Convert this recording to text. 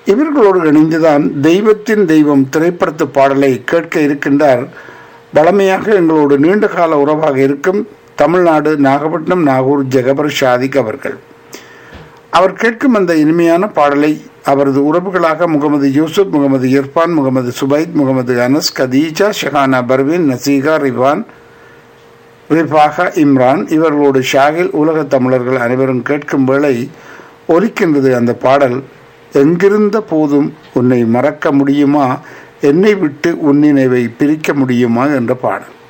இவர்களோடு இணைந்துதான் தெய்வத்தின் தெய்வம் திரைப்படத்து பாடலை கேட்க இருக்கின்றார் வளமையாக எங்களோடு நீண்ட கால உறவாக இருக்கும் தமிழ்நாடு நாகப்பட்டினம் நாகூர் ஜெகபர் ஷாதிக் அவர்கள் அவர் கேட்கும் அந்த இனிமையான பாடலை அவரது உறவுகளாக முகமது யூசுப் முகமது இர்பான் முகமது சுபைத் முகமது அனஸ் கதீஜா ஷஹானா பர்வீன் நசீகா ரிவான் ரிஃபாக இம்ரான் இவர்களோடு ஷாகில் உலக தமிழர்கள் அனைவரும் கேட்கும் வேளை ஒலிக்கின்றது அந்த பாடல் எங்கிருந்த போதும் உன்னை மறக்க முடியுமா என்னை விட்டு உன்னினைவை பிரிக்க முடியுமா என்ற பாடல்